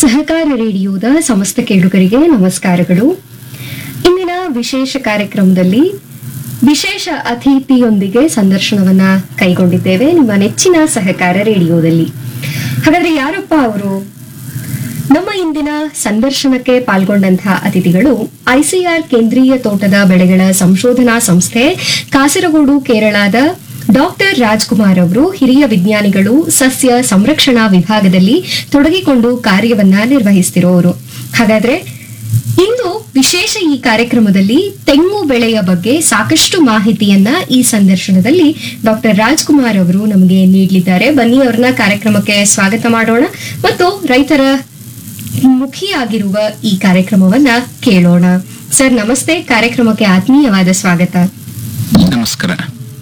ಸಹಕಾರ ರೇಡಿಯೋದ ಸಮಸ್ತ ಕೇಳುಗರಿಗೆ ನಮಸ್ಕಾರಗಳು ಇಂದಿನ ವಿಶೇಷ ಕಾರ್ಯಕ್ರಮದಲ್ಲಿ ವಿಶೇಷ ಅತಿಥಿಯೊಂದಿಗೆ ಸಂದರ್ಶನವನ್ನ ಕೈಗೊಂಡಿದ್ದೇವೆ ನಿಮ್ಮ ನೆಚ್ಚಿನ ಸಹಕಾರ ರೇಡಿಯೋದಲ್ಲಿ ಹಾಗಾದ್ರೆ ಯಾರಪ್ಪ ಅವರು ನಮ್ಮ ಇಂದಿನ ಸಂದರ್ಶನಕ್ಕೆ ಪಾಲ್ಗೊಂಡಂತಹ ಅತಿಥಿಗಳು ಐಸಿಆರ್ ಕೇಂದ್ರೀಯ ತೋಟದ ಬೆಳೆಗಳ ಸಂಶೋಧನಾ ಸಂಸ್ಥೆ ಕಾಸರಗೋಡು ಕೇರಳದ ಡಾಕ್ಟರ್ ರಾಜ್ಕುಮಾರ್ ಅವರು ಹಿರಿಯ ವಿಜ್ಞಾನಿಗಳು ಸಸ್ಯ ಸಂರಕ್ಷಣಾ ವಿಭಾಗದಲ್ಲಿ ತೊಡಗಿಕೊಂಡು ಕಾರ್ಯವನ್ನ ನಿರ್ವಹಿಸ್ತಿರೋರು ಹಾಗಾದ್ರೆ ಇಂದು ವಿಶೇಷ ಈ ಕಾರ್ಯಕ್ರಮದಲ್ಲಿ ತೆಂಗು ಬೆಳೆಯ ಬಗ್ಗೆ ಸಾಕಷ್ಟು ಮಾಹಿತಿಯನ್ನ ಈ ಸಂದರ್ಶನದಲ್ಲಿ ಡಾಕ್ಟರ್ ರಾಜ್ಕುಮಾರ್ ಅವರು ನಮಗೆ ನೀಡಲಿದ್ದಾರೆ ಬನ್ನಿ ಅವ್ರನ್ನ ಕಾರ್ಯಕ್ರಮಕ್ಕೆ ಸ್ವಾಗತ ಮಾಡೋಣ ಮತ್ತು ರೈತರ ಮುಖಿಯಾಗಿರುವ ಈ ಕಾರ್ಯಕ್ರಮವನ್ನ ಕೇಳೋಣ ಸರ್ ನಮಸ್ತೆ ಕಾರ್ಯಕ್ರಮಕ್ಕೆ ಆತ್ಮೀಯವಾದ ಸ್ವಾಗತ ನಮಸ್ಕಾರ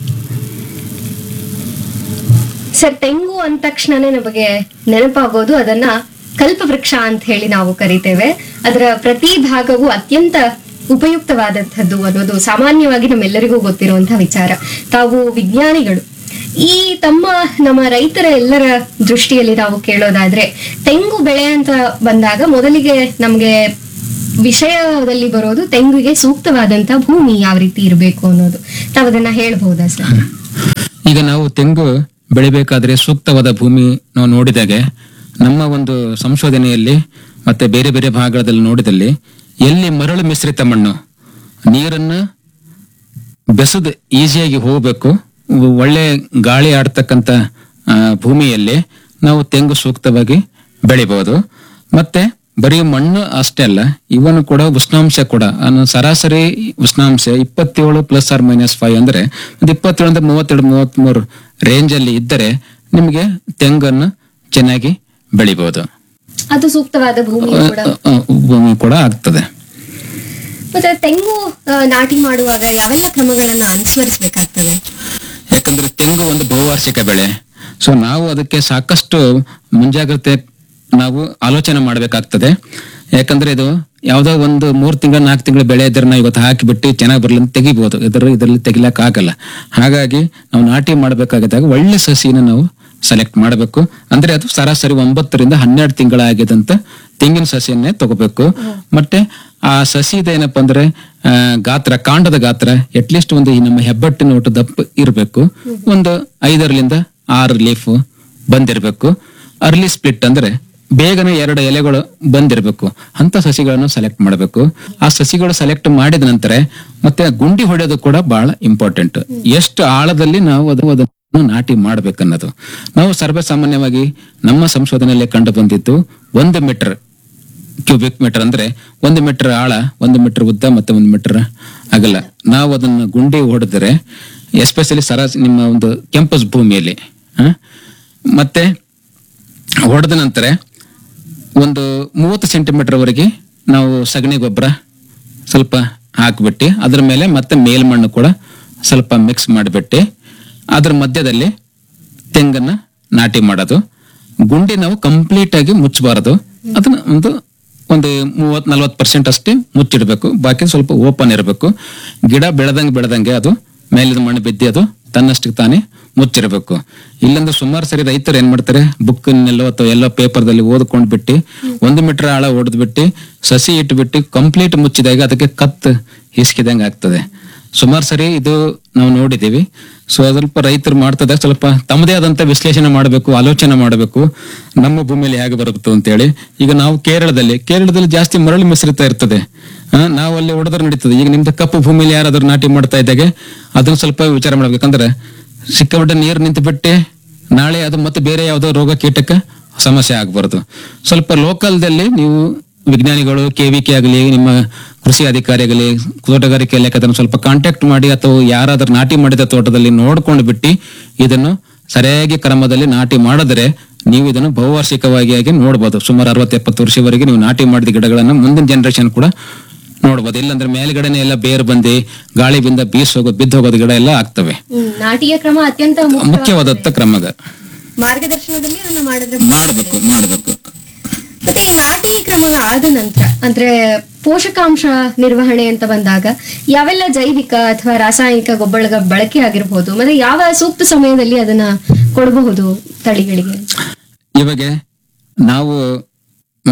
ಸರ್ ತೆಂಗು ಅಂದ ತಕ್ಷಣನೇ ನಮಗೆ ನೆನಪಾಗೋದು ಅದನ್ನ ಕಲ್ಪವೃಕ್ಷ ಅಂತ ಹೇಳಿ ನಾವು ಕರಿತೇವೆ ಅದರ ಪ್ರತಿ ಭಾಗವು ಅತ್ಯಂತ ಉಪಯುಕ್ತವಾದಂಥದ್ದು ಅನ್ನೋದು ಸಾಮಾನ್ಯವಾಗಿ ನಮ್ಮೆಲ್ಲರಿಗೂ ಗೊತ್ತಿರುವಂತಹ ವಿಚಾರ ತಾವು ವಿಜ್ಞಾನಿಗಳು ಈ ತಮ್ಮ ನಮ್ಮ ರೈತರ ಎಲ್ಲರ ದೃಷ್ಟಿಯಲ್ಲಿ ನಾವು ಕೇಳೋದಾದ್ರೆ ತೆಂಗು ಬೆಳೆ ಅಂತ ಬಂದಾಗ ಮೊದಲಿಗೆ ನಮ್ಗೆ ವಿಷಯದಲ್ಲಿ ಬರೋದು ತೆಂಗಿಗೆ ಸೂಕ್ತವಾದಂತ ಭೂಮಿ ಯಾವ ರೀತಿ ಇರಬೇಕು ಅನ್ನೋದು ತಾವು ಅದನ್ನ ಹೇಳ್ಬಹುದಾ ಸರ್ ಈಗ ನಾವು ತೆಂಗು ಬೆಳಿಬೇಕಾದ್ರೆ ಸೂಕ್ತವಾದ ಭೂಮಿ ನಾವು ನೋಡಿದಾಗೆ ನಮ್ಮ ಒಂದು ಸಂಶೋಧನೆಯಲ್ಲಿ ಮತ್ತೆ ಬೇರೆ ಬೇರೆ ಭಾಗದಲ್ಲಿ ನೋಡಿದಲ್ಲಿ ಎಲ್ಲಿ ಮರಳು ಮಿಶ್ರಿತ ಮಣ್ಣು ನೀರನ್ನ ಬೆಸದ್ ಈಸಿಯಾಗಿ ಹೋಗಬೇಕು ಒಳ್ಳೆ ಗಾಳಿ ಆಡ್ತಕ್ಕಂಥ ಆ, ಭೂಮಿಯಲ್ಲಿ ನಾವು ತೆಂಗು ಸೂಕ್ತವಾಗಿ ಬೆಳಿಬಹುದು ಮತ್ತೆ ಬರೀ ಮಣ್ಣು ಅಷ್ಟೇ ಅಲ್ಲ ಇವನು ಕೂಡ ಉಷ್ಣಾಂಶ ಕೂಡ ಅನ್ನು ಸರಾಸರಿ ಉಷ್ಣಾಂಶ ಇಪ್ಪತ್ತೇಳು ಪ್ಲಸ್ ಆರ್ ಮೈನಸ್ ಫೈವ್ ಅಂದ್ರೆ ಒಂದು ಇಪ್ಪತ್ತೇಳರಿಂದ ಮೂವತ್ತೆರಡು ಮೂವತ್ಮೂರು ರೇಂಜ್ ಅಲ್ಲಿ ಇದ್ದರೆ ನಿಮಗೆ ತೆಂಗನ್ನು ಚೆನ್ನಾಗಿ ಬೆಳಿಬಹುದು ಅದು ಸೂಕ್ತವಾದ ಭೂಮಿ ಕೂಡ ಆ, ಭೂಮಿ ಕೂಡ ಆಗ್ತದೆ ಮತ್ತೆ ತೆಂಗು ಆ, ನಾಟಿ ಮಾಡುವಾಗ ಯಾವೆಲ್ಲ ಕ್ರಮಗಳನ್ನ ಅನುಸರಿಸಬೇಕಾಗ್ತದೆ ಯಾಕಂದ್ರೆ ತೆಂಗು ಒಂದು ಬಹುವಾರ್ಷಿಕ ಬೆಳೆ ಸೊ ನಾವು ಅದಕ್ಕೆ ಸಾಕಷ್ಟು ಮುಂಜಾಗ್ರತೆ ನಾವು ಆಲೋಚನೆ ಮಾಡಬೇಕಾಗ್ತದೆ ಯಾಕಂದ್ರೆ ಇದು ಯಾವುದೋ ಒಂದು ಮೂರ್ ತಿಂಗಳ ನಾಲ್ಕು ತಿಂಗಳ ಬೆಳೆ ಇದ್ರೆ ನಾವು ಇವತ್ತು ಹಾಕಿಬಿಟ್ಟು ಚೆನ್ನಾಗಿ ಬರಲಿ ಅಂತ ತೆಗಿಬಹುದು ಇದರ ಇದರಲ್ಲಿ ತೆಗಿಲಕ್ ಆಗಲ್ಲ ಹಾಗಾಗಿ ನಾವು ನಾಟಿ ಮಾಡಬೇಕಾಗಿದ್ದಾಗ ಒಳ್ಳೆ ಸಸಿನ ನಾವು ಸೆಲೆಕ್ಟ್ ಮಾಡಬೇಕು ಅಂದ್ರೆ ಅದು ಸರಾಸರಿ ಒಂಬತ್ತರಿಂದ ಹನ್ನೆರಡು ತಿಂಗಳ ಆಗಿದಂತ ತೆಂಗಿನ ಸಸಿಯನ್ನೇ ತಗೋಬೇಕು ಮತ್ತೆ ಆ ಸಸಿದ ಏನಪ್ಪಾ ಅಂದ್ರೆ ಆ, ಗಾತ್ರ ಕಾಂಡದ ಗಾತ್ರ ಅಟ್ಲೀಸ್ಟ್ ಒಂದು ಈ ನಮ್ಮ ಹೆಬ್ಬಟ್ಟಿನ ಒಟ್ಟು ದಪ್ಪ ಇರಬೇಕು ಒಂದು ಐದರಲಿಂದ ಆರು ಲೀಫ್ ಬಂದಿರಬೇಕು ಅರ್ಲಿ ಸ್ಪ್ಲಿಟ್ ಅಂದ್ರೆ ಬೇಗನೆ ಎರಡು ಎಲೆಗಳು ಬಂದಿರಬೇಕು ಅಂತ ಸಸಿಗಳನ್ನು ಸೆಲೆಕ್ಟ್ ಮಾಡಬೇಕು ಆ ಸಸಿಗಳು ಸೆಲೆಕ್ಟ್ ಮಾಡಿದ ನಂತರ ಮತ್ತೆ ಗುಂಡಿ ಹೊಡೆಯೋದು ಕೂಡ ಬಹಳ ಇಂಪಾರ್ಟೆಂಟ್ ಎಷ್ಟು ಆಳದಲ್ಲಿ ನಾವು ಅದು ಅದನ್ನು ನಾಟಿ ಮಾಡ್ಬೇಕನ್ನೋದು ನಾವು ಸರ್ವೇ ಸಾಮಾನ್ಯವಾಗಿ ನಮ್ಮ ಸಂಶೋಧನೆಯಲ್ಲಿ ಕಂಡು ಬಂದಿದ್ದು ಒಂದು ಮೀಟರ್ ಕ್ಯೂಬಿಕ್ ಮೀಟರ್ ಅಂದ್ರೆ ಒಂದು ಮೀಟರ್ ಆಳ ಒಂದು ಮೀಟರ್ ಉದ್ದ ಮತ್ತೆ ಒಂದು ಮೀಟರ್ ಅಗಲ ನಾವು ಅದನ್ನು ಗುಂಡಿ ಹೊಡೆದ್ರೆ ಎಸ್ಪೆಷಲಿ ಸರಾಸ ನಿಮ್ಮ ಒಂದು ಕೆಂಪಸ್ ಭೂಮಿಯಲ್ಲಿ ಆ, ಮತ್ತೆ ಹೊಡೆದ ನಂತರ ಒಂದು ಮೂವತ್ತು ಸೆಂಟಿಮೀಟರ್ ವರೆಗೆ ನಾವು ಸಗಣಿ ಗೊಬ್ಬರ ಸ್ವಲ್ಪ ಹಾಕ್ಬಿಟ್ಟು ಅದ್ರ ಮೇಲೆ ಮತ್ತೆ ಮೇಲ್ಮಣ್ಣು ಕೂಡ ಸ್ವಲ್ಪ ಮಿಕ್ಸ್ ಮಾಡಿಬಿಟ್ಟು ಅದ್ರ ಮಧ್ಯದಲ್ಲಿ ತೆಂಗನ್ನ ನಾಟಿ ಮಾಡೋದು ಗುಂಡಿ ನಾವು ಕಂಪ್ಲೀಟ್ ಆಗಿ ಮುಚ್ಚಬಾರದು ಅದನ್ನ ಒಂದು ಒಂದು ಮೂವತ್ ನಲ್ವತ್ತು ಪರ್ಸೆಂಟ್ ಅಷ್ಟೇ ಮುಚ್ಚಿಡ್ಬೇಕು ಬಾಕಿ ಸ್ವಲ್ಪ ಓಪನ್ ಇರಬೇಕು ಗಿಡ ಬೆಳೆದಂಗೆ ಬೆಳೆದಂಗೆ ಅದು ಮೇಲಿದ ಮಣ್ಣು ಬಿದ್ದಿ ಅದು ತನ್ನಷ್ಟಕ್ಕೆ ತಾನೇ ಮುಚ್ಚಿರಬೇಕು ಇಲ್ಲಂದ್ರೆ ಸುಮಾರು ಸರಿ ರೈತರು ಏನ್ ಮಾಡ್ತಾರೆ ಬುಕ್ನೆಲ್ಲೋ ಅಥವಾ ಎಲ್ಲೋ ಪೇಪರ್ದಲ್ಲಿ ಓದ್ಕೊಂಡ್ ಬಿಟ್ಟು ಒಂದು ಮೀಟರ್ ಆಳ ಹೊಡೆದ್ಬಿಟ್ಟು ಸಸಿ ಇಟ್ಬಿಟ್ಟು ಕಂಪ್ಲೀಟ್ ಮುಚ್ಚಿದಾಗ ಅದಕ್ಕೆ ಕತ್ ಹಿಸ್ಕಿದಂಗೆ ಆಗ್ತದೆ ಸುಮಾರು ಸರಿ ಇದು ನಾವು ನೋಡಿದ್ದೀವಿ ಸೊ ಸ್ವಲ್ಪ ರೈತರು ಮಾಡ್ತದೆ ಸ್ವಲ್ಪ ತಮ್ಮದೇ ಆದಂತ ವಿಶ್ಲೇಷಣೆ ಮಾಡಬೇಕು ಆಲೋಚನೆ ಮಾಡಬೇಕು ನಮ್ಮ ಭೂಮಿಯಲ್ಲಿ ಹೇಗೆ ಬರುತ್ತೆ ಅಂತೇಳಿ ಈಗ ನಾವು ಕೇರಳದಲ್ಲಿ ಕೇರಳದಲ್ಲಿ ಜಾಸ್ತಿ ಮರಳು ಮಿಶ್ರಿತ ಇರ್ತದೆ ಆ, ನಾವು ಅಲ್ಲಿ ಹೊಡೆದ್ರೆ ನಡೀತದೆ ಈಗ ನಿಮ್ದು ಕಪ್ಪು ಭೂಮಿಯಲ್ಲಿ ಯಾರಾದ್ರೂ ನಾಟಿ ಮಾಡ್ತಾ ಇದ್ದಾಗೆ ಅದನ್ನ ಸ್ವಲ್ಪ ವಿಚಾರ ಮಾಡ್ಬೇಕಂದ್ರೆ ಸಿಕ್ಕಾಪಟ್ಟೆ ನೀರು ನಿಂತು ಬಿಟ್ಟೆ ನಾಳೆ ಅದು ಮತ್ತೆ ಬೇರೆ ಯಾವುದೋ ರೋಗ ಕೀಟಕ್ಕೆ ಸಮಸ್ಯೆ ಆಗ್ಬಾರ್ದು ಸ್ವಲ್ಪ ಲೋಕಲ್ದಲ್ಲಿ ನೀವು ವಿಜ್ಞಾನಿಗಳು ಕೆ ವಿ ಕೆ ಆಗಲಿ ನಿಮ್ಮ ಕೃಷಿ ಅಧಿಕಾರಿ ಆಗಲಿ ತೋಟಗಾರಿಕೆ ಇಲಾಖೆ ಅದನ್ನು ಸ್ವಲ್ಪ ಕಾಂಟ್ಯಾಕ್ಟ್ ಮಾಡಿ ಅಥವಾ ಯಾರಾದ್ರೂ ನಾಟಿ ಮಾಡಿದ ತೋಟದಲ್ಲಿ ನೋಡ್ಕೊಂಡು ಬಿಟ್ಟು ಇದನ್ನು ಸರಿಯಾಗಿ ಕ್ರಮದಲ್ಲಿ ನಾಟಿ ಮಾಡಿದ್ರೆ ನೀವು ಇದನ್ನು ಬಹುವಾರ್ಷಿಕವಾಗಿ ಆಗಿ ನೋಡ್ಬೋದು ಸುಮಾರು ಅರವತ್ತು ಎಪ್ಪತ್ತು ವರ್ಷವರೆಗೆ ನೀವು ನಾಟಿ ಮಾಡಿದ ಗಿಡಗಳನ್ನು ಮುಂದಿನ ಜನರೇಷನ್ ಕೂಡ ನೋಡ್ಬೋದು ಇಲ್ಲಾಂದ್ರೆ ಮೇಲ್ಗಡೆನೆ ಎಲ್ಲ ಬೇರ್ ಬಂದು ಗಾಳಿ ಬಿಂದ ಬೀಸ್ ಹೋಗೋದು ಬಿದ್ದು ಹೋಗೋದು ಗಿಡ ಎಲ್ಲ ಆಗ್ತವೆ ಹ್ಮ್, ನಾಟಿಯ ಕ್ರಮ ಅತ್ಯಂತ ಮುಖ್ಯ ಮುಖ್ಯವಾದಂತ ಕ್ರಮಗ ಮಾರ್ಗದರ್ಶನದಲ್ಲಿ ಅದನ್ನ ಮಾಡಿದ್ರೆ ಮಾಡ್ಬೇಕು ಮಾಡ್ಬೇಕು ಮತ್ತೆ ಈ ನಾಟಿ ಕ್ರಮ ಆದ ನಂತರ ಅಂದ್ರೆ ಪೋಷಕಾಂಶ ನಿರ್ವಹಣೆ ಅಂತ ಬಂದಾಗ ಯಾವೆಲ್ಲ ಜೈವಿಕ ಅಥವಾ ರಾಸಾಯನಿಕ ಗೊಬ್ಬರ ಬಳಕೆ ಆಗಿರಬಹುದು ಮತ್ತೆ ಯಾವ ಸೂಕ್ತ ಸಮಯದಲ್ಲಿ ಅದನ್ನ ಕೊಡಬಹುದು ತಳಿಗಳಿಗೆ ಇವಾಗ ನಾವು ಆ,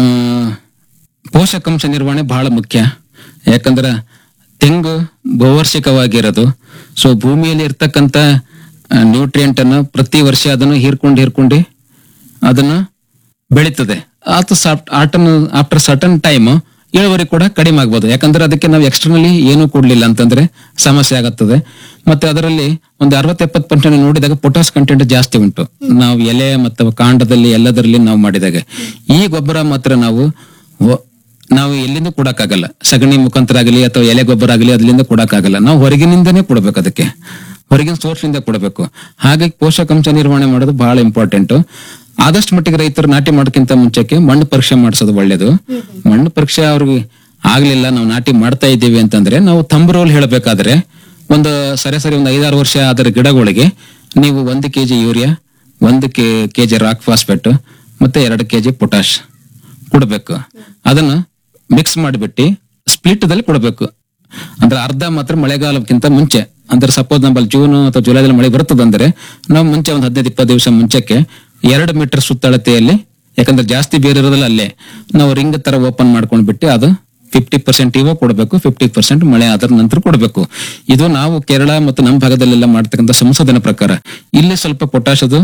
ಪೋಷಕಾಂಶ ನಿರ್ವಹಣೆ ಬಹಳ ಮುಖ್ಯ ಯಾಕಂದ್ರೆ ತೆಂಗು ಬಹುವಾರ್ಷಿಕವಾಗಿರೋದು ಸೊ ಭೂಮಿಯಲ್ಲಿ ಇರ್ತಕ್ಕಂಥ ನ್ಯೂಟ್ರಿಯೆಂಟ್ ಅನ್ನು ಪ್ರತಿ ವರ್ಷ ಅದನ್ನು ಹೀರ್ಕೊಂಡು ಹೀರ್ಕೊಂಡು ಅದನ್ನು ಬೆಳೀತದೆ ಆತ ಆಟನ್ ಆಫ್ಟರ್ ಸರ್ಟನ್ ಟೈಮ್ ಇಳುವರಿ ಕೂಡ ಕಡಿಮೆ ಆಗ್ಬೋದು ಯಾಕಂದ್ರೆ ಅದಕ್ಕೆ ನಾವು ಎಕ್ಸ್ಟರ್ನಲಿ ಏನು ಕೊಡ್ಲಿಲ್ಲ ಅಂತಂದ್ರೆ ಸಮಸ್ಯೆ ಆಗುತ್ತದೆ ಮತ್ತೆ ಅದರಲ್ಲಿ ಒಂದು ಅರವತ್ತು ಎಪ್ಪತ್ತು ಪರ್ಸೆಂಟ್ ನೋಡಿದಾಗ ಪೊಟ್ಯಾಸ್ ಕಂಟೆಂಟ್ ಜಾಸ್ತಿ ಉಂಟು ನಾವು ಎಲೆ ಮತ್ತು ಕಾಂಡದಲ್ಲಿ ಎಲ್ಲದರಲ್ಲಿ ನಾವು ಮಾಡಿದಾಗ ಈ ಗೊಬ್ಬರ ಮಾತ್ರ ನಾವು ಹೊ- ನಾವು ಎಲ್ಲಿಂದ ಕೊಡಕ್ಕಾಗಲ್ಲ ಸಗಣಿ ಮುಖಾಂತರ ಆಗಲಿ ಅಥವಾ ಎಲೆ ಗೊಬ್ಬರ ಆಗಲಿ ಅದರಿಂದ ಕೊಡಕ್ಕಾಗಲ್ಲ ನಾವು ಹೊರಗಿನಿಂದನೇ ಕೊಡಬೇಕು ಅದಕ್ಕೆ ಹೊರಗಿನ ಸೋರ್ಸ್ ಇಂದ ಕೊಡಬೇಕು ಹಾಗಾಗಿ ಪೋಷಕಾಂಶ ನಿರ್ವಹಣೆ ಮಾಡೋದು ಬಹಳ ಇಂಪಾರ್ಟೆಂಟ್ ಆದಷ್ಟು ಮಟ್ಟಿಗೆ ರೈತರು ನಾಟಿ ಮಾಡೋಕ್ಕಿಂತ ಮುಂಚೆಗೆ ಮಣ್ಣು ಪರೀಕ್ಷೆ ಮಾಡಿಸೋದು ಒಳ್ಳೇದು ಮಣ್ಣು ಪರೀಕ್ಷೆ ಅವ್ರಿಗೆ ಆಗ್ಲಿಲ್ಲ ನಾವು ನಾಟಿ ಮಾಡ್ತಾ ಇದ್ದೀವಿ ಅಂತಂದ್ರೆ ನಾವು ಥಂಬ್ ರೋಲ್ ಹೇಳಬೇಕಾದ್ರೆ ಒಂದು ಸರಾಸರಿ ಒಂದು ಐದಾರು ವರ್ಷ ಅದರ ಗಿಡಗಳಿಗೆ ನೀವು ಒಂದು ಕೆಜಿ ಯೂರಿಯಾ ಒಂದು ಕೆ ಕೆಜಿ ರಾಕ್ ಫಾಸ್ಫೇಟ್ ಮತ್ತೆ ಎರಡು ಕೆಜಿ ಪೊಟ್ಯಾಶ್ ಕೊಡಬೇಕು ಅದನ್ನ ಮಿಕ್ಸ್ ಮಾಡಿಬಿಟ್ಟು ಸ್ಪ್ಲಿಟ್ ದಲ್ಲಿ ಕೊಡಬೇಕು ಅಂದ್ರೆ ಅರ್ಧ ಮಾತ್ರ ಮಳೆಗಾಲಕ್ಕಿಂತ ಮುಂಚೆ ಅಂದ್ರೆ ಸಪೋಸ್ ನಮ್ಮಲ್ಲಿ ಜೂನ್ ಅಥವಾ ಜುಲೈದಲ್ಲಿ ಮಳೆ ಬರ್ತದಂದ್ರೆ ನಾವು ಮುಂಚೆ ಒಂದು ಹದಿನೈದು ಇಪ್ಪತ್ತು ದಿವಸ ಮುಂಚೆಕ್ಕೆ ಎರಡು ಮೀಟರ್ ಸುತ್ತಳತೆಯಲ್ಲಿ ಯಾಕಂದ್ರೆ ಜಾಸ್ತಿ ಬೇರೆ ಇರೋದಿಲ್ಲ ಅಲ್ಲೇ ನಾವು ರಿಂಗ್ ತರ ಓಪನ್ ಮಾಡ್ಕೊಂಡು ಬಿಟ್ಟು ಅದು ಫಿಫ್ಟಿ ಪರ್ಸೆಂಟ್ ಇವಾಗ ಕೊಡಬೇಕು ಫಿಫ್ಟಿ ಪರ್ಸೆಂಟ್ ಮಳೆ ಆದ ನಂತರ ಕೊಡಬೇಕು ಇದು ನಾವು ಕೇರಳ ಮತ್ತು ನಮ್ಮ ಭಾಗದಲ್ಲೆಲ್ಲ ಮಾಡ್ತಕ್ಕಂಥ ಸಂಶೋಧನೆ ಪ್ರಕಾರ ಇಲ್ಲಿ ಸ್ವಲ್ಪ ಪೊಟ್ಯಾಶ್ ಅದು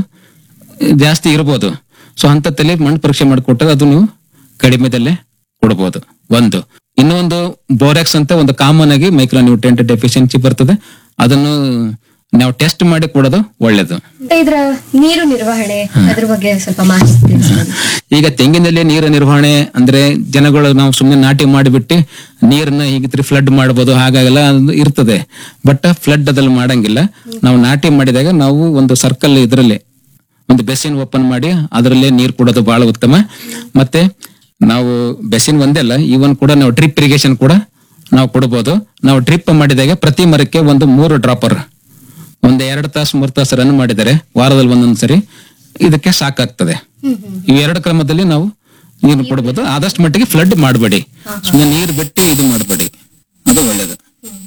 ಜಾಸ್ತಿ ಇರ್ಬೋದು ಸೊ ಅಂತಲ್ಲಿ ಮಣ್ಣು ಪರೀಕ್ಷೆ ಮಾಡಿಕೊಟ್ಟಾಗ ಅದು ನೀವು ಕಡಿಮೆದಲ್ಲೇ ಕೊಡಬಹುದು ಒಂದು ಇನ್ನೊಂದು ಬೋರಾಕ್ಸ್ ಅಂತ ಒಂದು ಕಾಮನ್ ಆಗಿ ಮೈಕ್ರೋ ನ್ಯೂಟ್ರಿಯೆಂಟ್ ಡೆಫಿಷಿಯನ್ಸಿ ಬರ್ತದೆ ಅದನ್ನು ನಾವು ಟೆಸ್ಟ್ ಮಾಡಿ ಕೊಡೋದು ಒಳ್ಳೇದು ಮತ್ತೆ ಇದರ ನೀರು ನಿರ್ವಹಣೆ ಅದ್ರ ಬಗ್ಗೆ ಸ್ವಲ್ಪ ಮಾಹಿತಿ ತಿಳಿಸಿ ನಮ್ಗೆ. ಈಗ ತೆಂಗಿನಲ್ಲಿ ನೀರು ನಿರ್ವಹಣೆ ಅಂದ್ರೆ ಜನಗಳು ನಾವು ಸುಮ್ಮನೆ ನಾಟಿ ಮಾಡಿಬಿಟ್ಟು ನೀರನ್ನ ಹೀಗಿದ್ರೆ ಫ್ಲಡ್ ಮಾಡ್ಬೋದು ಹಾಗಾಗೆಲ್ಲ ಅದು ಇರ್ತದೆ ಬಟ್ ಫ್ಲಡ್ ಅದ್ರಲ್ಲಿ ಮಾಡಂಗಿಲ್ಲ ನಾವು ನಾಟಿ ಮಾಡಿದಾಗ ನಾವು ಒಂದು ಸರ್ಕಲ್ ಇದರಲ್ಲಿ ಒಂದು ಬೆಸಿನ್ ಓಪನ್ ಮಾಡಿ ಅದರಲ್ಲೇ ನೀರು ಕೊಡೋದು ಬಹಳ ಉತ್ತಮ ಮತ್ತೆ ನಾವು ಬೆಸಿನ್ ಒಂದೇ ಅಲ್ಲ ಈವನ್ ಕೂಡ ನಾವು ಡ್ರಿಪ್ ಇರಿಗೇಷನ್ ಕೂಡ ನಾವು ಕೊಡಬಹುದು ನಾವು ಡ್ರಿಪ್ ಮಾಡಿದಾಗ ಪ್ರತಿ ಮರಕ್ಕೆ ಒಂದು ಮೂರು ಡ್ರಾಪರ್ ಒಂದು ಎರಡು ತಾಸು ಮೂರು ತಾಸು ರನ್ ಮಾಡಿದರೆ ವಾರದಲ್ಲಿ ಒಂದೊಂದು ಸರಿ ಇದಕ್ಕೆ ಸಾಕಾಗ್ತದೆ ಹ್ಮ್ ಹ್ಮ್ ಈ ಎರಡು ಕ್ರಮದಲ್ಲಿ ನಾವು ನೀರು ಕೊಡಬಹುದು ಆದಷ್ಟು ಮಟ್ಟಿಗೆ ಫ್ಲಡ್ ಮಾಡಬೇಡಿ ಸುಮ್ಮನೆ ನೀರು ಬಿಟ್ಟು ಇದು ಮಾಡಬೇಡಿ ಅದು ಒಳ್ಳೇದು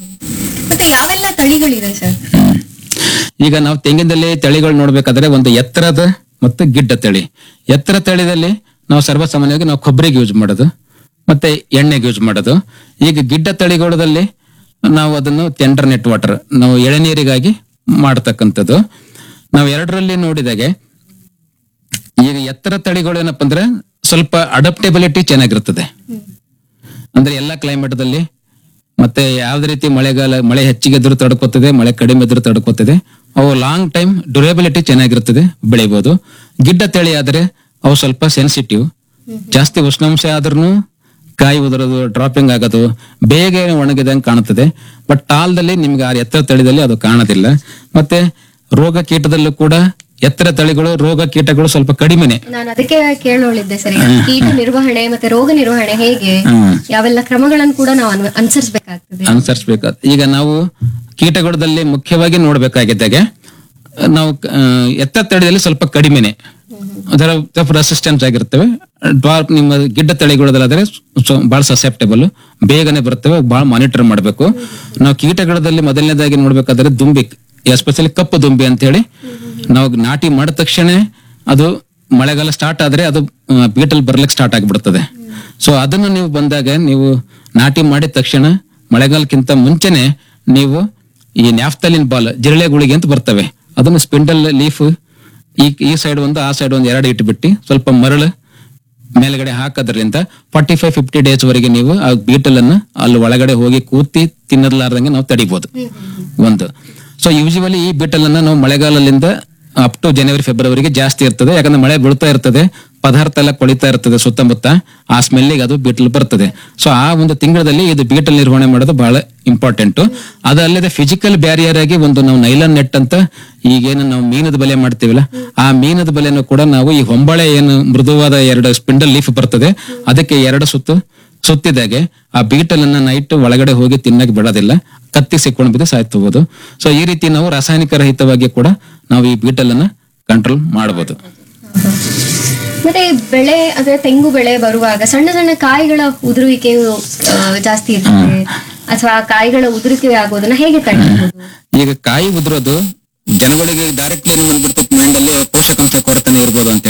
ಮತ್ತೆ ಯಾವೆಲ್ಲ ತಳಿಗಳಿದೆ ಸರ್ ಹ್ಮ್. ಈಗ ನಾವು ತೆಂಗಿನಲ್ಲಿ ತಳಿಗಳು ನೋಡ್ಬೇಕಾದ್ರೆ ಒಂದು ಎತ್ತರದ ಮತ್ತು ಗಿಡ್ಡ ತಳಿ ಎತ್ತರ ತಳಿದಲ್ಲಿ ನಾವು ಸರ್ವಸಾಮಾನ್ಯವಾಗಿ ನಾವು ಕೊಬ್ಬರಿಗೆ ಯೂಸ್ ಮಾಡೋದು ಮತ್ತೆ ಎಣ್ಣೆಗೆ ಯೂಸ್ ಮಾಡೋದು ಈಗ ಗಿಡ್ಡ ತಳಿಗಳಲ್ಲಿ ನಾವು ಅದನ್ನು ಟೆಂಡರ್ ನೆಟ್ ವಾಟರ್ ನಾವು ಎಳೆನೀರಿಗಾಗಿ ಮಾಡ್ತಕ್ಕಂಥದ್ದು ನಾವು ಎರಡರಲ್ಲಿ ನೋಡಿದಾಗೆ ಈಗ ಎತ್ತರ ತಳಿಗಳು ಏನಪ್ಪ ಅಂದ್ರೆ ಸ್ವಲ್ಪ ಅಡಪ್ಟೆಬಿಲಿಟಿ ಚೆನ್ನಾಗಿರ್ತದೆ ಅಂದ್ರೆ ಎಲ್ಲ ಕ್ಲೈಮೇಟ್ದಲ್ಲಿ ಮತ್ತೆ ಯಾವ್ದೇ ರೀತಿ ಮಳೆಗಾಲ ಮಳೆ ಹೆಚ್ಚಿಗೆ ಎದುರು ತಡ್ಕೋತದೆ ಮಳೆ ಕಡಿಮೆ ಎದುರು ತಡ್ಕೋತದೆ ಅವು ಲಾಂಗ್ ಟೈಮ್ ಡ್ಯೂರೇಬಿಲಿಟಿ ಚೆನ್ನಾಗಿರ್ತದೆ ಬೆಳಿಬಹುದು ಗಿಡ್ಡ ತಳಿ ಆದ್ರೆ ಅವು ಸ್ವಲ್ಪ ಸೆನ್ಸಿಟಿವ್ ಜಾಸ್ತಿ ಉಷ್ಣಾಂಶ ಆದ್ರೂ ಕಾಯಿ ಉದುರೋದು ಡ್ರಾಪಿಂಗ್ ಆಗೋದು ಬೇಗ ಒಣಗಿದಂಗೆ ಕಾಣುತ್ತದೆ ಬಟ್ ಟಾಲ್ದಲ್ಲಿ ನಿಮ್ಗೆ ಆ ಎತ್ತರ ತಳಿದಲ್ಲಿ ಅದು ಕಾಣೋದಿಲ್ಲ ಮತ್ತೆ ರೋಗ ಕೀಟದಲ್ಲೂ ಕೂಡ ಎತ್ತರ ತಳಿಗಳು ರೋಗ ಕೀಟಗಳು ಸ್ವಲ್ಪ ಕಡಿಮೆನೆ ನಾನು ಅದಕ್ಕೆ ಕೇಳೋಳಿದ್ದೆ ಸರಿ ಕೀಟ ನಿರ್ವಹಣೆ ಮತ್ತೆ ರೋಗ ನಿರ್ವಹಣೆ ಹೇಗೆ ಹ್ಮ್. ಯಾವೆಲ್ಲ ಕ್ರಮಗಳನ್ನು ಕೂಡ ನಾವು ಅನು- ಅನುಸರಿಸಬೇಕಾಗ್ತದೆ ಅನುಸರಿಸಬೇಕು ಈಗ ನಾವು ಕೀಟಗಳಲ್ಲಿ ಮುಖ್ಯವಾಗಿ ನೋಡ್ಬೇಕಾಗಿದ್ದಾಗೆ ನಾವು ಆ, ಎತ್ತ ತಳಿಯಲ್ಲಿ ಸ್ವಲ್ಪ ಕಡಿಮೆನೆ ಅದರ ರೆಸಿಸ್ಟೆನ್ಸ್ ಆಗಿರ್ತವೆ ಡ್ವಾರ್ಪ್ ನಿಮ್ಮ ಗಿಡ್ಡ ತಳಿಗಳದಾದ್ರೆ ಬಹಳ ಸಸೆಪ್ಟೇಬಲ್ ಬೇಗನೆ ಬರ್ತವೆ ಬಹಳ ಮಾನಿಟರ್ ಮಾಡಬೇಕು ನಾವು ಕೀಟಗಳಲ್ಲಿ ಮೊದಲನೇದಾಗಿ ನೋಡ್ಬೇಕಾದ್ರೆ ದುಂಬಿ ಎಸ್ಪೆಷಲಿ ಕಪ್ಪು ದುಂಬಿ ಅಂತ ಹೇಳಿ ನಾವು ನಾಟಿ ಮಾಡಿದ ತಕ್ಷಣ ಅದು ಮಳೆಗಾಲ ಸ್ಟಾರ್ಟ್ ಆದ್ರೆ ಅದು ಬೀಟಲ್ ಬರ್ಲಿಕ್ಕೆ ಸ್ಟಾರ್ಟ್ ಆಗಿಬಿಡ್ತದೆ ಸೊ ಅದನ್ನು ನೀವು ಬಂದಾಗ ನೀವು ನಾಟಿ ಮಾಡಿದ ತಕ್ಷಣ ಮಳೆಗಾಲಕ್ಕಿಂತ ಮುಂಚೆನೆ ನೀವು ಈ ನ್ಯಾಫ್ತಲಿನ್ ಬಾಲ್ ಜಿರಳೆ ಗುಳಿಗೆ ಅಂತ ಬರ್ತವೆ ಅದನ್ನು ಸ್ಪಿಂಡಲ್ ಲೀಫ್ ಈ ಈ ಸೈಡ್ ಒಂದು ಆ ಸೈಡ್ ಒಂದು ಎರಡು ಇಟ್ಬಿಟ್ಟು ಸ್ವಲ್ಪ ಮರಳು ಮೇಲ್ಗಡೆ ಹಾಕೋದ್ರಿಂದ ಫಾರ್ಟಿ ಫೈವ್ ಫಿಫ್ಟಿ ಡೇಸ್ ವರೆಗೆ ನೀವು ಆ ಬೀಟಲ್ ಅನ್ನ ಅಲ್ಲಿ ಒಳಗಡೆ ಹೋಗಿ ಕೂತಿ ತಿನ್ನಲಾರ್ದಂಗೆ ನಾವು ತಡಿಬಹುದು ಒಂದು ಸೊ ಯೂಶುವಲಿ ಈ ಬೀಟಲ್ ಅನ್ನ ನಾವು ಮಳೆಗಾಲದಿಂದ ಅಪ್ ಟು ಜನವರಿ ಫೆಬ್ರವರಿಗೆ ಜಾಸ್ತಿ ಇರ್ತದೆ ಯಾಕಂದ್ರೆ ಮಳೆ ಬೀಳ್ತಾ ಇರ್ತದೆ ಪದಾರ್ಥ ಎಲ್ಲ ಕೊಳಿತಾ ಇರ್ತದೆ ಸುತ್ತಮುತ್ತ ಆ ಸ್ಮೆಲ್ಲಿಗೆ ಅದು ಬೀಟಲ್ ಬರ್ತದೆ ಸೊ ಆ ಒಂದು ತಿಂಗಳಲ್ಲಿ ಇದು ಬೀಟಲ್ ನಿರ್ವಹಣೆ ಮಾಡೋದು ಬಹಳ ಇಂಪಾರ್ಟೆಂಟ್ ಅದಲ್ಲದೆ ಫಿಸಿಕಲ್ ಬ್ಯಾರಿಯರ್ ಆಗಿ ಒಂದು ನಾವು ನೈಲಾನ್ ನೆಟ್ ಅಂತ ಈಗೇನು ನಾವು ಮೀನದ ಬಲೆ ಮಾಡ್ತೀವಲ್ಲ ಆ ಮೀನದ ಬಲೆನೂ ಕೂಡ ನಾವು ಈ ಹೊಂಬಳೆ ಏನು ಮೃದುವಾದ ಎರಡು ಸ್ಪಿಂಡಲ್ ಲೀಫ್ ಬರ್ತದೆ ಅದಕ್ಕೆ ಎರಡು ಸುತ್ತು ಸುತ್ತಿದಾಗೆ ಆ ಬೀಟಲ್ ಅನ್ನ ನೈಟ್ ಒಳಗಡೆ ಹೋಗಿ ತಿನ್ನಕ್ ಬಿಡೋದಿಲ್ಲ ಕತ್ತಿ ಸಿಕ್ಕೊಂಡು ಬಿದ್ದು ಸಾಯ್ತಬಹುದು ಸೊ ಈ ರೀತಿ ನಾವು ರಾಸಾಯನಿಕ ರಹಿತವಾಗಿ ಕೂಡ ನಾವು ಈ ಬೀಟಲ್ ಅನ್ನ ಕಂಟ್ರೋಲ್ ಮಾಡಬಹುದು ಮತ್ತೆ ಈ ಬೆಳೆ ಅಂದ್ರೆ ತೆಂಗು ಬೆಳೆ ಬರುವಾಗ ಸಣ್ಣ ಸಣ್ಣ ಕಾಯಿಗಳ ಉದುರುವಿಕೆಯು ಆ, ಜಾಸ್ತಿ ಇರ್ತದೆ ಅಥವಾ ಕಾಯಿಗಳ ಉದುರುವಿಕೆ ಆಗೋದನ್ನ ಹೇಗೆ ತಡೆಯಬಹುದು ಈಗ ಕಾಯಿ ಉದುರೋದು ಜನಗಳಿಗೆ ಡೈರೆಕ್ಟ್ಲಿ ಬಂದ್ಬಿಡ್ತದೆ ಮೈಂಡ್ ಅಲ್ಲಿ ಪೋಷಕಾಂಶ ಕೊರತೆನೆ ಇರ್ಬೋದು ಅಂತೇಳಿ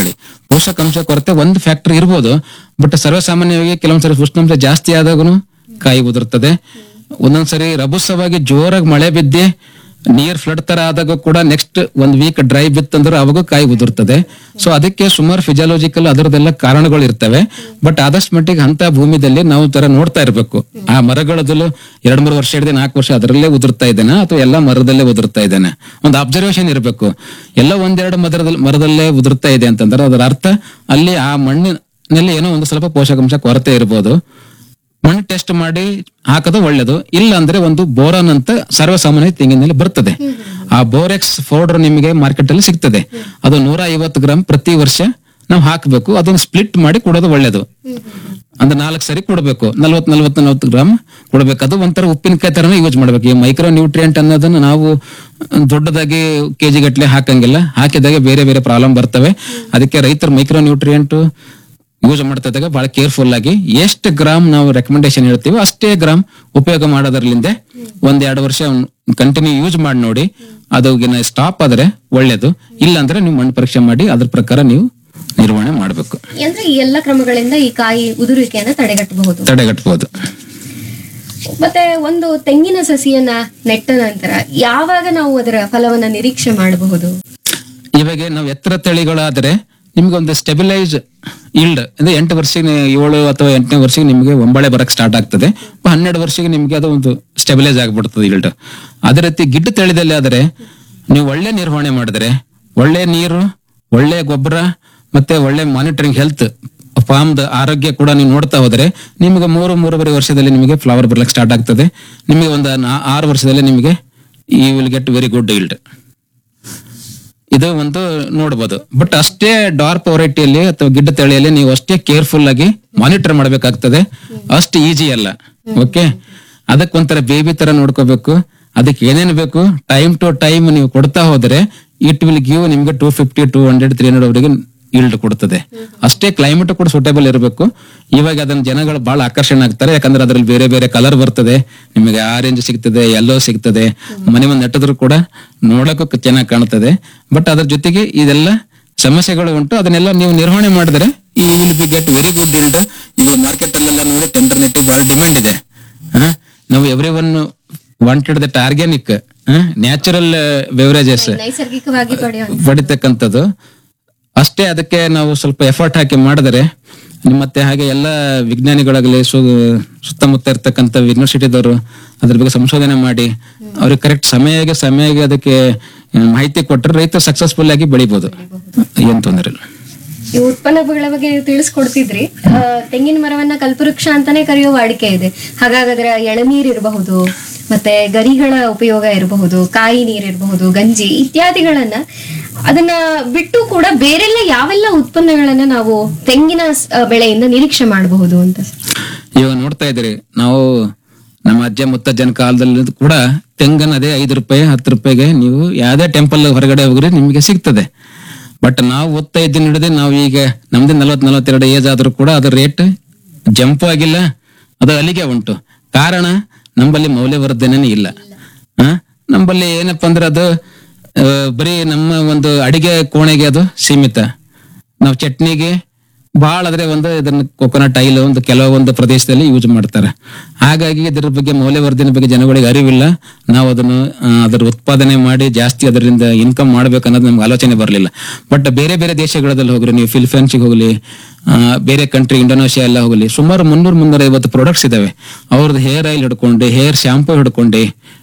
ಪೋಷಕಾಂಶ ಕೊರತೆ ಒಂದು ಫ್ಯಾಕ್ಟರ್ ಇರ್ಬೋದು ಬಟ್ ಸರ್ವಸಾಮಾನ್ಯವಾಗಿ ಕೆಲವೊಂದ್ಸರಿ ಉಷ್ಣಾಂಶ ಜಾಸ್ತಿ ಆದಾಗೂ ಕಾಯಿ ಉದುರ್ತದೆ ಒಂದೊಂದ್ಸರಿ ರಭಸವಾಗಿ ಜೋರಾಗಿ ಮಳೆ ಬಿದ್ದಿ ನೀರ್ ಫ್ಲಡ್ ತರ ಆದಾಗ ಕೂಡ ನೆಕ್ಸ್ಟ್ ಒಂದ್ ವೀಕ್ ಡ್ರೈ ಬಿತ್ತಂದ್ರೆ ಅವಾಗ ಕಾಯಿ ಉದುರ್ತದೆ ಸೊ ಅದಕ್ಕೆ ಸುಮಾರು ಫಿಸಿಯಾಲಜಿಕಲ್ ಅದರದೆಲ್ಲ ಕಾರಣಗಳು ಇರ್ತವೆ ಬಟ್ ಆದಷ್ಟು ಮಟ್ಟಿಗೆ ಅಂತ ಭೂಮಿದಲ್ಲಿ ನಾವು ತರ ನೋಡ್ತಾ ಇರ್ಬೇಕು ಆ ಮರಗಳದಲ್ಲೂ ಎರಡ್ ಮೂರು ವರ್ಷ ಹಿಡಿದು ನಾಲ್ಕು ವರ್ಷ ಅದರಲ್ಲೇ ಉದುರ್ತಾ ಇದ್ದೇನೆ ಅಥವಾ ಎಲ್ಲ ಮರದಲ್ಲೇ ಉದುರ್ತಾ ಇದ್ದೇನೆ ಒಂದು ಅಬ್ಸರ್ವೇಷನ್ ಇರಬೇಕು ಎಲ್ಲ ಒಂದೆರಡು ಮರದಲ್ಲಿ ಮರದಲ್ಲೇ ಉದುರ್ತಾ ಇದೆ ಅಂತಂದ್ರೆ ಅದರ ಅರ್ಥ ಅಲ್ಲಿ ಆ ಮಣ್ಣಿನಲ್ಲಿ ಏನೋ ಒಂದು ಸ್ವಲ್ಪ ಪೋಷಕಾಂಶ ಕೊರತೆ ಇರ್ಬೋದು ಮಣ್ಣು ಟೆಸ್ಟ್ ಮಾಡಿ ಹಾಕೋದು ಒಳ್ಳೇದು ಇಲ್ಲ ಅಂದ್ರೆ ಒಂದು ಬೋರಾನ್ ಅಂತ ಸರ್ವಸಾಮಾನ್ಯ ತೆಂಗಿನಲ್ಲಿ ಬರ್ತದೆ ಆ ಬೋರೆಕ್ಸ್ ಪೌಡರ್ ನಿಮಗೆ ಮಾರ್ಕೆಟ್ ಅಲ್ಲಿ ಸಿಗ್ತದೆ ಅದು ನೂರ ಐವತ್ತು ಗ್ರಾಮ್ ಪ್ರತಿ ವರ್ಷ ನಾವು ಹಾಕಬೇಕು ಅದನ್ನ ಸ್ಪ್ಲಿಟ್ ಮಾಡಿ ಕೊಡೋದು ಒಳ್ಳೇದು ಅಂದ್ರೆ ನಾಲ್ಕು ಸರಿ ಕೊಡಬೇಕು ನಲ್ವತ್ ನಲ್ವತ್ ನಲ್ವತ್ತು ಗ್ರಾಮ್ ಕೊಡಬೇಕು ಅದು ಒಂಥರ ಉಪ್ಪಿನಕಾಯಿ ತರನೇ ಯೂಸ್ ಮಾಡ್ಬೇಕು ಈ ಮೈಕ್ರೋ ನ್ಯೂಟ್ರಿಯೆಂಟ್ ಅನ್ನೋದನ್ನ ನಾವು ದೊಡ್ಡದಾಗಿ ಕೆಜಿ ಗಟ್ಲೆ ಹಾಕಂಗಿಲ್ಲ ಹಾಕಿದಾಗ ಬೇರೆ ಬೇರೆ ಪ್ರಾಬ್ಲಮ್ ಬರ್ತವೆ ಅದಕ್ಕೆ ರೈತರು ಮೈಕ್ರೋ ನ್ಯೂಟ್ರಿಯೆಂಟ್ ಯೂಸ್ ಮಾಡ್ತಾ ಇದ್ದಾಗ ಬಹಳ ಕೇರ್ಫುಲ್ ಆಗಿ ಎಷ್ಟು ಗ್ರಾಮ್ ನಾವು ರೆಕಮೆಂಡೇಶನ್ ಹೇಳ್ತೀವಿ ಅಷ್ಟೇ ಗ್ರಾಮ್ ಉಪಯೋಗ ಮಾಡೋದ್ರಲ್ಲಿಂದ ಒಂದ್ ಎರಡು ವರ್ಷ ಕಂಟಿನ್ಯೂ ಯೂಸ್ ಮಾಡಿ ನೋಡಿ ಅದು ಸ್ಟಾಪ್ ಆದ್ರೆ ಒಳ್ಳೇದು ಇಲ್ಲ ಅಂದ್ರೆ ನೀವು ಮಣ್ಣು ಪರೀಕ್ಷೆ ಮಾಡಿ ಅದ್ರ ಪ್ರಕಾರ ನೀವು ನಿರ್ವಹಣೆ ಮಾಡಬೇಕು ಅಂದ್ರೆ ಈ ಎಲ್ಲ ಕ್ರಮಗಳಿಂದ ಈ ಕಾಯಿ ಉದುರುವಿಕೆಯನ್ನ ತಡೆಗಟ್ಟಬಹುದು ತಡೆಗಟ್ಟಬಹುದು ಮತ್ತೆ ಒಂದು ತೆಂಗಿನ ಸಸಿಯನ್ನ ನೆಟ್ಟ ನಂತರ ಯಾವಾಗ ನಾವು ಅದರ ಫಲವನ್ನ ನಿರೀಕ್ಷೆ ಮಾಡಬಹುದು ಇವಾಗ ನಾವು ಎತ್ತರ ತಳಿಗಳಾದ್ರೆ ನಿಮ್ಗೆ ಒಂದು ಸ್ಟೆಬಿಲೈಸ್ ಇಲ್ಡ್ ಅಂದ್ರೆ ಎಂಟು ವರ್ಷಕ್ಕೆ ಏಳು ಅಥವಾ ಎಂಟನೇ ವರ್ಷಕ್ಕೆ ನಿಮಗೆ ಒಂಬಳೆ ಬರಕ್ ಸ್ಟಾರ್ಟ್ ಆಗ್ತದೆ ಹನ್ನೆರಡು ವರ್ಷಕ್ಕೆ ನಿಮ್ಗೆ ಅದು ಒಂದು ಸ್ಟೆಬಿಲೈಸ್ ಆಗ್ಬಿಡ್ತದೆ ಇಲ್ಡ್ ಅದೇ ರೀತಿ ಗಿಡ್ಡ ತಳಿದಲ್ಲಿ ಆದ್ರೆ ನೀವು ಒಳ್ಳೆ ನಿರ್ವಹಣೆ ಮಾಡಿದ್ರೆ ಒಳ್ಳೆ ನೀರು ಒಳ್ಳೆ ಗೊಬ್ಬರ ಮತ್ತೆ ಒಳ್ಳೆ ಮಾನಿಟರಿಂಗ್ ಹೆಲ್ತ್ ಫಾರ್ಮ್ದ ಆರೋಗ್ಯ ಕೂಡ ನೀವು ನೋಡ್ತಾ ಹೋದ್ರೆ ನಿಮಗೆ ಮೂರು ಮೂರುವರೆ ವರ್ಷದಲ್ಲಿ ನಿಮಗೆ ಫ್ಲವರ್ ಬರ್ಲಿಕ್ಕೆ ಸ್ಟಾರ್ಟ್ ಆಗ್ತದೆ ನಿಮಗೆ ಒಂದು ನಾ- ಆರು ವರ್ಷದಲ್ಲಿ ನಿಮಗೆ ಈ will get very good yield ಇದು ಒಂದು ನೋಡ್ಬೋದು ಬಟ್ ಅಷ್ಟೇ ಡಾರ್ಕ್ ವೆರೈಟಿಯಲ್ಲಿ ಅಥವಾ ಗಿಡ್ಡ ತಳಿಯಲ್ಲಿ ನೀವು ಅಷ್ಟೇ ಕೇರ್ಫುಲ್ ಆಗಿ ಮಾನಿಟರ್ ಮಾಡ್ಬೇಕಾಗ್ತದೆ ಅಷ್ಟು ಈಜಿ ಅಲ್ಲ ಓಕೆ ಅದಕ್ಕೊಂಥರ ಬೇಬಿ ತರ ನೋಡ್ಕೋಬೇಕು ಅದಕ್ಕೆ ಏನೇನು ಬೇಕು ಟೈಮ್ ಟು ಟೈಮ್ ನೀವು ಕೊಡ್ತಾ ಹೋದ್ರೆ ಇಟ್ ವಿಲ್ ಗಿವ್ ನಿಮ್ಗೆ two fifty two hundred three hundred ವರೆಗೆ ಇಲ್ಡ್ ಕೊಡ್ತದೆ ಅಷ್ಟೇ ಕ್ಲೈಮೇಟ್ ಕೂಡ ಸೂಟೇಬಲ್ ಇರಬೇಕು ಇವಾಗ ಅದನ್ನ ಜನಗಳು ಬಹಳ ಆಕರ್ಷಣೆ ಆಗ್ತಾರೆ ಯಾಕಂದ್ರೆ ಅದ್ರಲ್ಲಿ ಬೇರೆ ಬೇರೆ ಕಲರ್ ಬರ್ತದೆ ನಿಮಗೆ ಆರೆಂಜ್ ಸಿಗ್ತದೆ ಯೆಲ್ಲೋ ಸಿಗ್ತದೆ ಮನೆ ಮುಂದೆ ನೆಟ್ಟಿದ್ರು ಕೂಡ ನೋಡಕ್ಕೂ ಚೆನ್ನಾಗಿ ಕಾಣ್ತದೆ ಬಟ್ ಅದ್ರ ಜೊತೆಗೆ ಇದೆಲ್ಲ ಸಮಸ್ಯೆಗಳು ಉಂಟು ಅದನ್ನೆಲ್ಲ ನೀವು ನಿರ್ವಹಣೆ ಮಾಡಿದ್ರೆ ಈ will be get very good yield ಈಗ ಮಾರ್ಕೆಟ್ ಅಲ್ಲೆಲ್ಲ ನೋಡಿ ಟೆಂಡರ್ ನೆಟ್ಟಿ ಬಹಳ ಡಿಮ್ಯಾಂಡ್ ಇದೆ ಹ? ನಾವು every one wanted that organic natural beverages ನೈಸರ್ಗಿಕವಾಗಿ ಪಡೆಯುವ ಪಡಿತಕ್ಕಂಥದ್ದು ಅಷ್ಟೇ ಅದಕ್ಕೆ ನಾವು ಸ್ವಲ್ಪ ಎಫರ್ಟ್ ಹಾಕಿ ಮಾಡಿದರೆ ನಿಮ್ ಮತ್ತೆ ಹಾಗೆ ಎಲ್ಲ ವಿಜ್ಞಾನಿಗಳಾಗಲಿ ಸು ಸುತ್ತಮುತ್ತ ಇರ್ತಕ್ಕಂಥ ಯೂನಿವರ್ಸಿಟಿದವರು ಅದ್ರ ಬಗ್ಗೆ ಸಂಶೋಧನೆ ಮಾಡಿ ಅವ್ರಿಗೆ ಕರೆಕ್ಟ್ ಸಮಯಕ್ಕೆ ಸಮಯಕ್ಕೆ ಅದಕ್ಕೆ ಆ, ಮಾಹಿತಿ ಕೊಟ್ಟರೆ ರೈತ ಸಕ್ಸಸ್ಫುಲ್ ಆಗಿ ಬೆಳಿಬೋದು ಏನ್ ತೊಂದರೆ ಇಲ್ಲ ಈ ಉತ್ಪನ್ನಗಳ ಬಗ್ಗೆ ನೀವು ತಿಳಿಸ್ಕೊಡ್ತಿದ್ರಿ ಆ, ತೆಂಗಿನ ಮರವನ್ನ ಕಲ್ಪವೃಕ್ಷ ಅಂತಾನೆ ಕರೆಯುವ ವಾಡಿಕೆ ಇದೆ ಹಾಗಾಗಿ ಅದರ ಎಳನೀರ್ ಇರಬಹುದು ಮತ್ತೆ ಗರಿಗಳ ಉಪಯೋಗ ಇರಬಹುದು ಕಾಯಿ ನೀರ್ ಇರಬಹುದು ಗಂಜಿ ಇತ್ಯಾದಿಗಳನ್ನ ಅದನ್ನ ಬಿಟ್ಟು ಕೂಡ ಬೇರೆಲ್ಲ ಯಾವೆಲ್ಲ ಉತ್ಪನ್ನಗಳನ್ನ ನಾವು ತೆಂಗಿನ ಸ್- ಆ, ಬೆಳೆಯಿಂದ ನಿರೀಕ್ಷೆ ಮಾಡಬಹುದು ಅಂತ ಇವಾಗ ನೋಡ್ತಾ ಇದ್ದೀರಿ ನಾವು ನಮ್ಮ ಅಜ್ಜ ಮುತ್ತಜ್ಜನ ಕಾಲದಲ್ಲಿ ಕೂಡ ತೆಂಗನ್ ಅದೇ ಐದು ರೂಪಾಯಿ ಹತ್ತು ರೂಪಾಯಿಗೆ ನೀವು ಯಾವ್ದೇ ಟೆಂಪಲ್ ಹೊರಗಡೆ ಹೋಗ್ರಿ ನಿಮಗೆ ಸಿಗ್ತದೆ ಬಟ್ ನಾವು ಓದ್ತಾ ಇದ್ದೀನಿ ಹಿಡಿದು ನಾವು ಈಗ ನಮ್ದು ನಲವತ್ ನಲವತ್ತೆರಡು ಏಜ್ ಆದ್ರೂ ಕೂಡ ಅದ್ರ ರೇಟ್ ಜಂಪ್ ಆಗಿಲ್ಲ ಅದು ಅಲ್ಲಿಗೆ ಉಂಟು ಕಾರಣ ನಂಬಲ್ಲಿ ಮೌಲ್ಯವರ್ಧನೆ ಇಲ್ಲ ಆ? ನಂಬಲ್ಲಿ ಏನಪ್ಪಾ ಅಂದ್ರೆ ಅದು ಆ, ಬರೀ ನಮ್ಮ ಒಂದು ಅಡಿಗೆ ಕೋಣೆಗೆ ಅದು ಸೀಮಿತ ನಾವು ಚಟ್ನಿಗೆ ಬಹಳ ಆದ್ರೆ ಒಂದು ಇದನ್ನ ಕೊಕೊನಟ್ ಆಯಿಲ್ ಒಂದು ಕೆಲವೊಂದು ಪ್ರದೇಶದಲ್ಲಿ ಯೂಸ್ ಮಾಡ್ತಾರೆ ಹಾಗಾಗಿ ಇದರ ಬಗ್ಗೆ ಮೌಲ್ಯವರ್ಧನೆ ಬಗ್ಗೆ ಜನಗಳಿಗೆ ಅರಿವಿಲ್ಲ ನಾವು ಅದನ್ನು ಆ, ಅದರ ಉತ್ಪಾದನೆ ಮಾಡಿ ಜಾಸ್ತಿ ಅದರಿಂದ ಇನ್ಕಮ್ ಮಾಡ್ಬೇಕು ಅನ್ನೋದು ನಮ್ಗೆ ಆಲೋಚನೆ ಬರಲಿಲ್ಲ ಬಟ್ ಬೇರೆ ಬೇರೆ ದೇಶಗಳಲ್ಲಿ ಹೋಗ್ರಿ ನೀವು ಫಿಲಿಪೈನ್ಸ್ಗೆ ಹೋಗ್ಲಿ ಆ, ಬೇರೆ ಕಂಟ್ರಿ ಇಂಡೋನೇಷಿಯಾ ಎಲ್ಲ ಹೋಗ್ಲಿ ಸುಮಾರು ಮುನ್ನೂರ್ ಮುನ್ನೂರ ಐವತ್ತು ಪ್ರಾಡಕ್ಟ್ಸ್ ಇದಾವೆ ಅವ್ರದ್ದು ಹೇರ್ ಆಯಿಲ್ ಹಿಡ್ಕೊಂಡು ಹೇರ್ ಶಾಂಪೂ ಹಿಡ್ಕೊಂಡು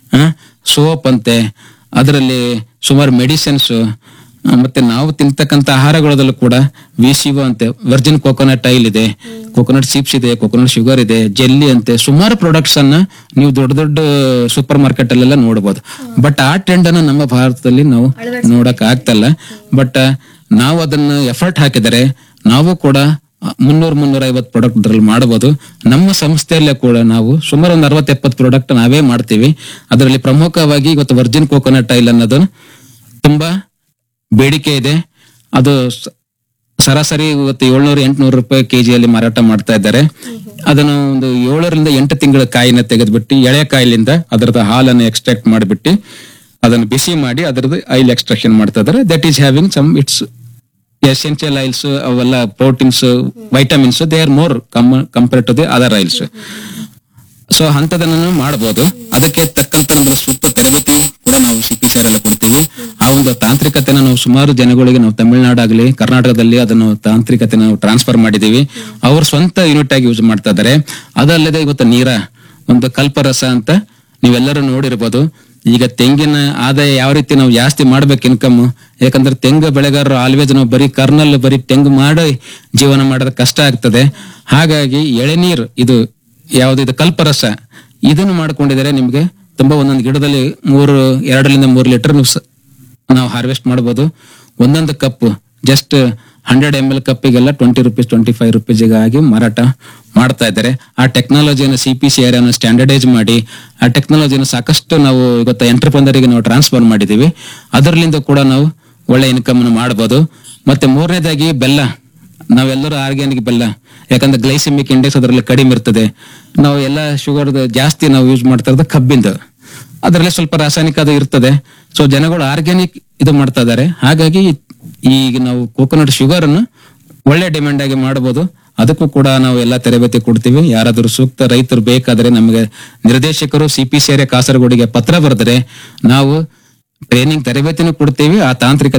ಸೋಪ್ ಅಂತೆ ಅದರಲ್ಲಿ ಸುಮಾರು ಮೆಡಿಸಿನ್ಸ್ ಮತ್ತೆ ನಾವು ತಿಂತಕ್ಕಂತ ಆಹಾರಗಳದಲ್ಲೂ ಕೂಡ ವಿಸಿಒ ಅಂತೆ ವರ್ಜಿನ್ ಕೋಕೋನಟ್ ಆಯಿಲ್ ಇದೆ ಕೋಕೋನಟ್ ಚಿಪ್ಸ್ ಇದೆ ಕೋಕೋನಟ್ ಶುಗರ್ ಇದೆ ಜೆಲ್ಲಿ ಅಂತೆ ಸುಮಾರು ಪ್ರಾಡಕ್ಟ್ಸ್ ಅನ್ನ ನೀವು ದೊಡ್ಡ ದೊಡ್ಡ ಸೂಪರ್ ಮಾರ್ಕೆಟ್ ಅಲ್ಲೆಲ್ಲ ನೋಡಬಹುದು ಬಟ್ ಆ ಟ್ರೆಂಡ್ ಅನ್ನ ನಮ್ಮ ಭಾರತದಲ್ಲಿ ನಾವು ನೋಡಕ್ ಆಗ್ತಲ್ಲ ಬಟ್ ನಾವು ಅದನ್ನ ಎಫರ್ಟ್ ಹಾಕಿದರೆ ನಾವು ಕೂಡ ಮುನ್ನೂರ್ ಮುನ್ನೂರ ಐವತ್ತು ಪ್ರಾಡಕ್ಟ್ ಅದ್ರಲ್ಲಿ ಮಾಡಬಹುದು ನಮ್ಮ ಸಂಸ್ಥೆಯಲ್ಲೇ ಕೂಡ ನಾವು ಸುಮಾರು ಒಂದು ಅರವತ್ತು ಎಪ್ಪತ್ತು ಪ್ರಾಡಕ್ಟ್ ನಾವೇ ಮಾಡ್ತೀವಿ ಅದರಲ್ಲಿ ಪ್ರಮುಖವಾಗಿ ಇವತ್ತು ವರ್ಜಿನ್ ಕೋಕೋನಟ್ ಆಯಿಲ್ ಅನ್ನೋದು ತುಂಬಾ ಬೇಡಿಕೆ ಇದೆ ಅದು ಸ- ಸರಾಸರಿ ಇವತ್ತು ಏಳ್ನೂರು ಎಂಟ್ನೂರು ರೂಪಾಯಿ ಕೆಜಿಯಲ್ಲಿ ಮಾರಾಟ ಮಾಡ್ತಾ ಇದ್ದಾರೆ ಅದನ್ನು ಒಂದು ಏಳರಿಂದ ಎಂಟು ತಿಂಗಳ ಕಾಯಿನ ತೆಗೆದ್ಬಿಟ್ಟು ಎಳೆ ಕಾಯಿಲಿಂದ ಅದರದ ಹಾಲನ್ನು ಎಕ್ಸ್ಟ್ರಾಕ್ಟ್ ಮಾಡಿಬಿಟ್ಟು ಅದನ್ನು ಬಿಸಿ ಮಾಡಿ ಅದರದ್ದು ಆಯಿಲ್ ಎಕ್ಸ್ಟ್ರಾಕ್ಷನ್ ಮಾಡ್ತಾ ಇದ್ದಾರೆ that is having some its essential oils ಅವೆಲ್ಲ proteins vitamins they are more compare to the other oils so ಅಂತದನ್ನು ಮಾಡಬಹುದು ಅದಕ್ಕೆ ತಕ್ಕಂತ ನಮ್ಗೆ ಸೂಕ್ತ ತರಬೇತಿ ಕೂಡ ನಾವು ಸಿ ಪಿ ಎಲ್ಲ ಕೊಡ್ತೀವಿ ಆ ಒಂದು ತಾಂತ್ರಿಕತೆನ ನಾವು ಸುಮಾರು ಜನಗಳಿಗೆ ನಾವು ತಮಿಳುನಾಡಾಗ್ಲಿ ಕರ್ನಾಟಕದಲ್ಲಿ ಅದನ್ನು ತಾಂತ್ರಿಕತೆ ನಾವು ಟ್ರಾನ್ಸ್ಫರ್ ಮಾಡಿದೀವಿ ಅವ್ರು ಸ್ವಂತ ಯೂನಿಟ್ ಆಗಿ ಯೂಸ್ ಮಾಡ್ತಾ ಇದ್ದಾರೆ ಅದಲ್ಲದೆ ಇವತ್ತು ನೀರ ಒಂದು ಕಲ್ಪರಸ ಅಂತ ನೀವೆಲ್ಲರೂ ನೋಡಿರ್ಬೋದು ಈಗ ತೆಂಗಿನ ಆದಾಯ ಯಾವ ರೀತಿ ನಾವು ಜಾಸ್ತಿ ಮಾಡ್ಬೇಕು ಇನ್ಕಮ್ ಯಾಕಂದ್ರೆ ತೆಂಗು ಬೆಳೆಗಾರರು ಆಲ್ವೇಸ್ ನಾವು ಬರೀ ಕರ್ನಲ್ ಬರೀ ತೆಂಗು ಮಾಡಿ ಜೀವನ ಮಾಡೋದು ಕಷ್ಟ ಆಗ್ತದೆ ಹಾಗಾಗಿ ಎಳೆನೀರು ಇದು ಯಾವ್ದು ಇದು ಕಲ್ಪರಸ ಇದನ್ನು ಮಾಡ್ಕೊಂಡಿದ್ದಾರೆ ನಿಮ್ಗೆ ತುಂಬಾ ಒಂದೊಂದು ಗಿಡದಲ್ಲಿ ಮೂರು ಎರಡರಿಂದ ಮೂರು ಲೀಟರ್ ನೀವು ಸ- ನಾವು ಹಾರ್ವೆಸ್ಟ್ ಮಾಡ್ಬೋದು ಒಂದೊಂದು cup just hundred M L ಕಪ್ಪಿಗೆಲ್ಲ ಟ್ವೆಂಟಿ ರುಪೀಸ್ ಟ್ವೆಂಟಿ ಫೈವ್ ರುಪೀಸ್ಗಾಗಿ ಮಾರಾಟ ಮಾಡ್ತಾ ಇದ್ದಾರೆ ಆ ಟೆಕ್ನಾಲಜಿಯನ್ನು ಸಿ ಪಿ ಸಿ ಅನ್ನು ಸ್ಟ್ಯಾಂಡರ್ಡೈಸ್ ಮಾಡಿ ಆ ಟೆಕ್ನಾಲಜಿನ ಸಾಕಷ್ಟು ನಾವು ಇವತ್ತು ಎಂಟರ್ಪ್ರನರಿಗೆ ನಾವು ಟ್ರಾನ್ಸ್ಫರ್ ಮಾಡಿದೀವಿ ಅದರಲ್ಲಿಂದ ಕೂಡ ನಾವು ಒಳ್ಳೆ ಇನ್ಕಮ್ ಮಾಡಬಹುದು ಮತ್ತೆ ಮೂರನೇದಾಗಿ ಬೆಲ್ಲ ನಾವೆಲ್ಲರೂ ಆರ್ಗ್ಯಾನಿಕ್ ಬೆಲ್ಲ ಯಾಕಂದ್ರೆ ಗ್ಲೈಸಿಮಿಕ್ ಇಂಡೆಕ್ಸ್ ಅದರಲ್ಲಿ ಕಡಿಮೆ ಇರ್ತದೆ ನಾವು ಎಲ್ಲ ಶುಗರ್ ಜಾಸ್ತಿ ನಾವು ಯೂಸ್ ಮಾಡ್ತಾ ಇರೋದು ಕಬ್ಬಿಂದು ಅದರಲ್ಲಿ ಸ್ವಲ್ಪ ರಾಸಾಯನಿಕ ಅದು ಇರ್ತದೆ ಸೊ ಜನಗಳು ಆರ್ಗ್ಯಾನಿಕ್ ಇದು ಮಾಡ್ತಾ ಇದ್ದಾರೆ ಹಾಗಾಗಿ ಈಗ ನಾವು ಕೋಕೋನಟ್ ಶುಗರ್ ಅನ್ನು ಒಳ್ಳೆ ಡಿಮ್ಯಾಂಡ್ ಆಗಿ ಮಾಡಬಹುದು ಅದಕ್ಕೂ ಕೂಡ ನಾವು ಎಲ್ಲ ತರಬೇತಿ ಕೊಡ್ತೀವಿ ಯಾರಾದರೂ ಸೂಕ್ತ ರೈತರು ಬೇಕಾದ್ರೆ ನಮಗೆ ನಿರ್ದೇಶಕರು ಸಿ ಪಿ ಕಾಸರಗೋಡಿಗೆ ಪತ್ರ ಬರೆದರೆ ನಾವು ಟ್ರೈನಿಂಗ್ ತರಬೇತಿನೂ ಕೊಡ್ತೀವಿ ಆ ತಾಂತ್ರಿಕ